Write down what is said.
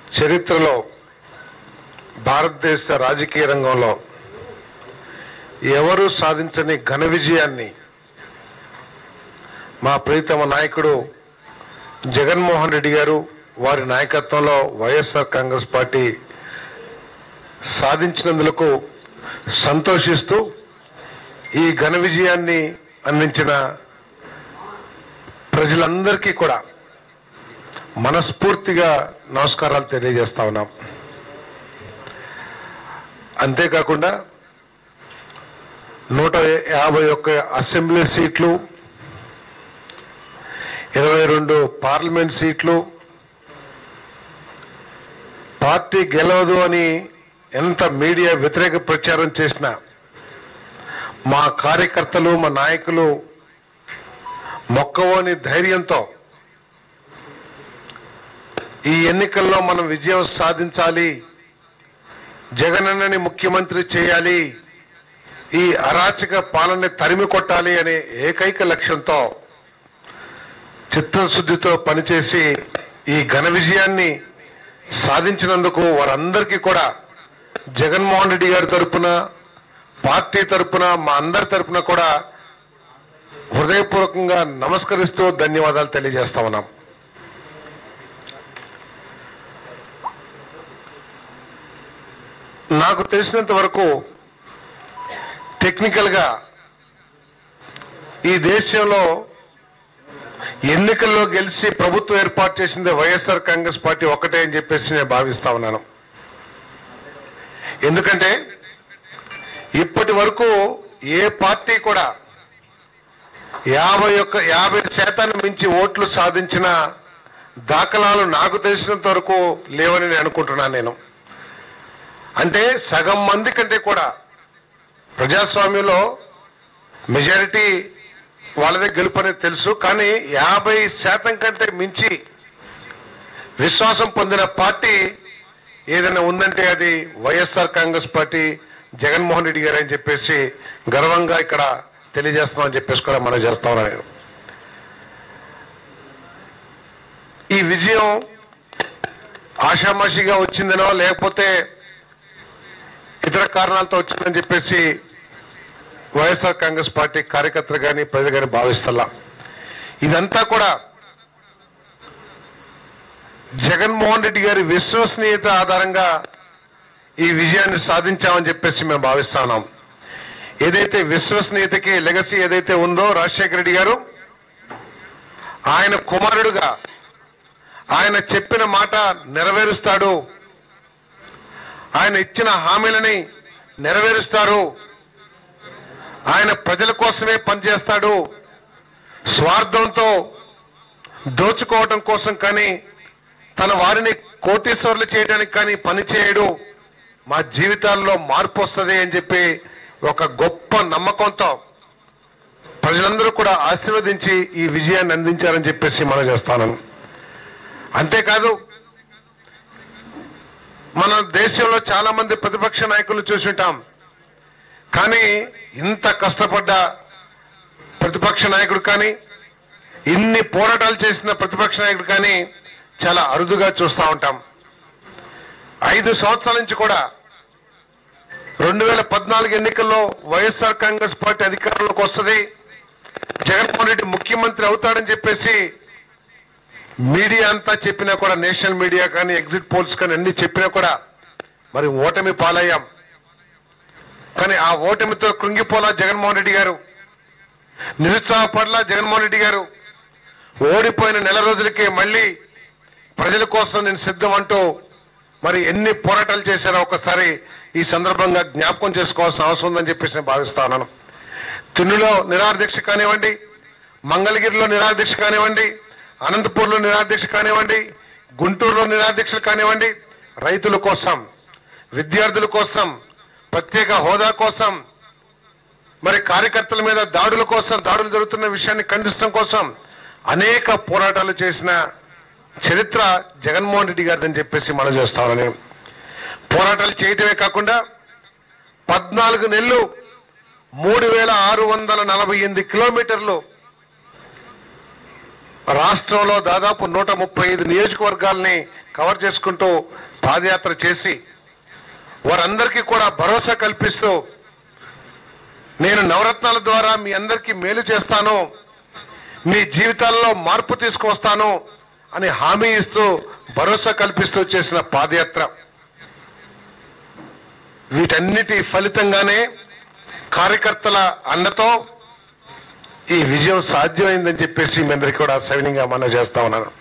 చరిత్రలో భారతదేశ రాజకీయ రంగంలో ఎవరూ సాధించని ఘన విజయాన్ని మా ప్రీతమ నాయకుడు జగన్మోహన్ రెడ్డి గారు వారి నాయకత్వంలో వైఎస్ఆర్ కాంగ్రెస్ పార్టీ సాధించినందులకు సంతోషిస్తూ ఈ ఘన విజయాన్ని అందించిన ప్రజలందరికీ కూడా మనస్ఫూర్తిగా నమస్కారాలు తెలియజేస్తా ఉన్నాం అంతేకాకుండా నూట యాభై ఒక్క అసెంబ్లీ సీట్లు ఇరవై రెండు పార్లమెంట్ సీట్లు పార్టీ గెలవదు అని ఎంత మీడియా వ్యతిరేక ప్రచారం చేసినా మా కార్యకర్తలు మా నాయకులు మొక్కవోని ధైర్యంతో ఈ ఎన్నికల్లో మనం విజయం సాధించాలి జగనన్నని ముఖ్యమంత్రి చేయాలి ఈ అరాచక పాలనని తరిమి కొట్టాలి అనే ఏకైక లక్ష్యంతో చిత్తశుద్ధితో పనిచేసి ఈ ఘన విజయాన్ని సాధించినందుకు వారందరికీ కూడా జగన్మోహన్ రెడ్డి గారి తరపున పార్టీ తరపున మా అందరి తరపున కూడా హృదయపూర్వకంగా నమస్కరిస్తూ ధన్యవాదాలు తెలియజేస్తా ఉన్నాం నాకు తెలిసినంత వరకు టెక్నికల్ గా ఈ దేశంలో ఎన్నికల్లో గెలిచి ప్రభుత్వం ఏర్పాటు చేసింది వైఎస్ఆర్ కాంగ్రెస్ పార్టీ ఒక్కటే అని చెప్పేసి నేను భావిస్తా ఉన్నాను ఎందుకంటే ఇప్పటి వరకు ఏ పార్టీ కూడా యాభై ఒక్క యాభై శాతాన్ని మించి ఓట్లు సాధించిన దాఖలాలు నాకు తెలిసినంత వరకు లేవని నేను అనుకుంటున్నాను నేను అంటే సగం మంది కంటే కూడా ప్రజాస్వామ్యంలో మెజారిటీ వాళ్ళదే గెలుపు అనేది తెలుసు కానీ యాభై శాతం కంటే మించి విశ్వాసం పొందిన పార్టీ ఏదైనా ఉందంటే అది వైఎస్ఆర్ కాంగ్రెస్ పార్టీ జగన్మోహన్ రెడ్డి గారు అని చెప్పేసి గర్వంగా ఇక్కడ తెలియజేస్తామని చెప్పేసి కూడా మనం చేస్తా ఉన్నాను నేను ఈ విజయం ఆషామాషిగా వచ్చిందనో లేకపోతే ఇతర కారణాలతో వచ్చిందని చెప్పేసి వైఎస్ఆర్ కాంగ్రెస్ పార్టీ కార్యకర్తలు కానీ ప్రజలు కానీ భావిస్తల్లా ఇదంతా కూడా జగన్మోహన్ రెడ్డి గారి విశ్వసనీయత ఆధారంగా ఈ విజయాన్ని సాధించామని చెప్పేసి మేము భావిస్తా ఉన్నాం ఏదైతే విశ్వసనీయతకి లెగసీ ఏదైతే ఉందో రాజశేఖర రెడ్డి గారు ఆయన కుమారుడుగా ఆయన చెప్పిన మాట నెరవేరుస్తాడు ఆయన ఇచ్చిన హామీలని నెరవేరుస్తారు ఆయన ప్రజల కోసమే పనిచేస్తాడు స్వార్థంతో దోచుకోవటం కోసం కానీ తన వారిని కోటీశ్వర్లు చేయడానికి కానీ పనిచేయడు మా జీవితాల్లో మార్పు వస్తుంది అని చెప్పి ఒక గొప్ప నమ్మకంతో ప్రజలందరూ కూడా ఆశీర్వదించి ఈ విజయాన్ని అందించారని చెప్పేసి మనం చేస్తాను అంతేకాదు మన దేశంలో చాలా మంది ప్రతిపక్ష నాయకులు చూసుంటాం కానీ ఇంత కష్టపడ్డ ప్రతిపక్ష నాయకుడు కానీ ఇన్ని పోరాటాలు చేసిన ప్రతిపక్ష నాయకుడు కానీ చాలా అరుదుగా చూస్తూ ఉంటాం ఐదు సంవత్సరాల నుంచి కూడా రెండు వేల పద్నాలుగు ఎన్నికల్లో వైఎస్ఆర్ కాంగ్రెస్ పార్టీ అధికారంలోకి వస్తుంది జగన్మోహన్ రెడ్డి ముఖ్యమంత్రి అవుతాడని చెప్పేసి మీడియా అంతా చెప్పినా కూడా నేషనల్ మీడియా కానీ ఎగ్జిట్ పోల్స్ కానీ అన్ని చెప్పినా కూడా మరి ఓటమి పాలయ్యాం కానీ ఆ ఓటమితో కృంగిపోలా జగన్మోహన్ రెడ్డి గారు నిరుత్సాహపడలా జగన్మోహన్ రెడ్డి గారు ఓడిపోయిన నెల రోజులకే మళ్ళీ ప్రజల కోసం నేను సిద్ధం అంటూ మరి ఎన్ని పోరాటాలు చేశారో ఒకసారి ఈ సందర్భంగా జ్ఞాపకం చేసుకోవాల్సిన అవసరం ఉందని చెప్పేసి నేను భావిస్తా ఉన్నాను తున్నులో నిరాదీక్ష కానివ్వండి మంగళగిరిలో నిరాదీక్ష కానివ్వండి అనంతపూర్లో నిరాదీక్ష కానివ్వండి గుంటూరులో నిరాదీక్షలు కానివ్వండి రైతుల కోసం విద్యార్థుల కోసం ప్రత్యేక హోదా కోసం మరి కార్యకర్తల మీద దాడుల కోసం దాడులు జరుగుతున్న విషయాన్ని ఖండించడం కోసం అనేక పోరాటాలు చేసిన చరిత్ర జగన్మోహన్ రెడ్డి గారిదని చెప్పేసి మనం చేస్తామని పోరాటాలు చేయటమే కాకుండా పద్నాలుగు నెలలు మూడు వేల ఆరు వందల నలభై ఎనిమిది కిలోమీటర్లు రాష్ట్రంలో దాదాపు నూట ముప్పై ఐదు నియోజకవర్గాల్ని కవర్ చేసుకుంటూ పాదయాత్ర చేసి వారందరికీ కూడా భరోసా కల్పిస్తూ నేను నవరత్నాల ద్వారా మీ అందరికీ మేలు చేస్తాను మీ జీవితాల్లో మార్పు తీసుకువస్తాను అని హామీ ఇస్తూ భరోసా కల్పిస్తూ చేసిన పాదయాత్ర వీటన్నిటి ఫలితంగానే కార్యకర్తల అండతో ఈ విజయం సాధ్యమైందని చెప్పేసి మీ అందరికీ కూడా సవినీయంగా మనం చేస్తా ఉన్నాను